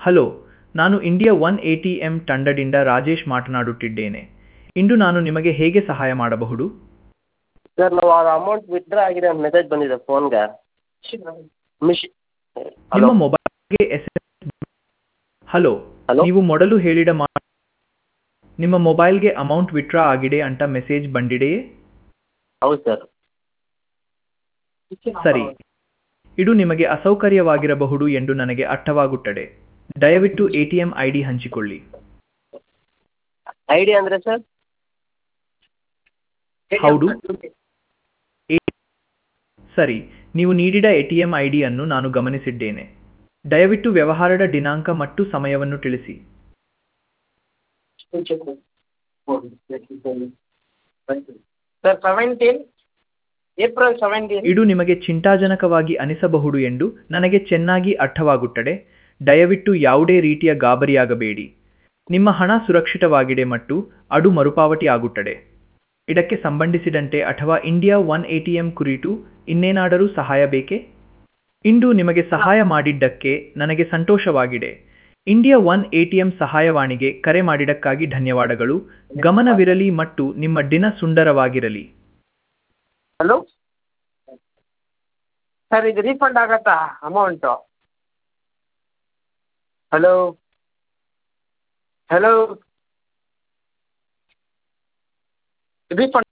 hello ನಾನು India one A T M ತಂಡದಿಂದ ರಾಜೇಶ್ ಮಾತನಾಡುತ್ತಿದ್ದೇನೆ ಇಂದು ನಾನು ನಿಮಗೆ ಹೇಗೆ ಸಹಾಯ ಮಾಡಬಹುದು ಸರ್ ನಾವು ಆ ಅಮೌಂಟ್ ವಿತ್ಡ್ರಾ ಆಗಿದೆ ಅಂತ ಮೆಸೇಜ್ ಬಂದಿದೆ ಫೋನ್ಗೆ ಮಿಶ್ ನಿಮ್ಮ ಹಲೋ ಮೊಬೈಲ್ಗೆ ಎಸ್ ಹಲೋ ಹಲೋ ನೀವು ಮೊದಲು ಹೇಳಿದ ಮಾ ನಿಮ್ಮ ಮೊಬೈಲ್ಗೆ ಅಮೌಂಟ್ ವಿತ್ಡ್ರಾ ಆಗಿದೆ ಅಂತ ಮೆಸೇಜ್ ಬಂದಿದೆಯೇ ಹೌದು ಸರ್ ಸರಿ ಇದು ನಿಮಗೆ ಅಸೌಕರ್ಯವಾಗಿರಬಹುದು ಎಂದು ನನಗೆ ಅರ್ಥವಾಗುತ್ತದೆ ದಯವಿಟ್ಟು A T M I D ಹಂಚಿಕೊಳ್ಳಿ ಐ ಡಿ ಅಂದರೆ ಸರ್ ಹೌದು ಎ- ಸರಿ ನೀವು ನೀಡಿದ ಎ ಟಿ ಎಂ ಐ ಡಿಯನ್ನು ನಾನು ಗಮನಿಸಿದ್ದೇನೆ ದಯವಿಟ್ಟು ವ್ಯವಹಾರದ ದಿನಾಂಕ ಮತ್ತು ಸಮಯವನ್ನು ತಿಳಿಸಿ ಸರ್ ಸೆವೆಂಟೀನ್ ಏಪ್ರಿಲ್ ಸೆವೆಂಟೀನ್ ಇದು ನಿಮಗೆ ಚಿಂತಾಜನಕವಾಗಿ ಅನಿಸಬಹುದು ಎಂದು ನನಗೆ ಚೆನ್ನಾಗಿ ಅರ್ಥವಾಗುತ್ತದೆ ದಯವಿಟ್ಟು ಯಾವುದೇ ರೀತಿಯ ಗಾಬರಿಯಾಗಬೇಡಿ ನಿಮ್ಮ ಹಣ ಸುರಕ್ಷಿತವಾಗಿದೆ ಮತ್ತು ಅದು ಮರುಪಾವತಿ ಆಗುತ್ತದೆ ಇದಕ್ಕೆ ಸಂಬಂಧಿಸಿದಂತೆ ಅಥವಾ India one A T M ಕುರಿತು ಇನ್ನೇನಾದರೂ ಸಹಾಯ ಬೇಕೇ ಇಂದು ನಿಮಗೆ ಸಹಾಯ ಮಾಡಿದ್ದಕ್ಕೆ ನನಗೆ ಸಂತೋಷವಾಗಿದೆ India one A T M ಸಹಾಯವಾಣಿಗೆ ಕರೆ ಮಾಡಿದ್ದಕ್ಕಾಗಿ ಧನ್ಯವಾದಗಳು ಗಮನವಿರಲಿ ಮತ್ತು ನಿಮ್ಮ ದಿನ ಸುಂದರವಾಗಿರಲಿ ಹಲೋ ಸರ್ ಇದು ರೀಫಂಡ್ ಆಗತ್ತಾ ಅಮೌಂಟು ಹಲೋ ಹಲೋ ರೀಫಂಡ್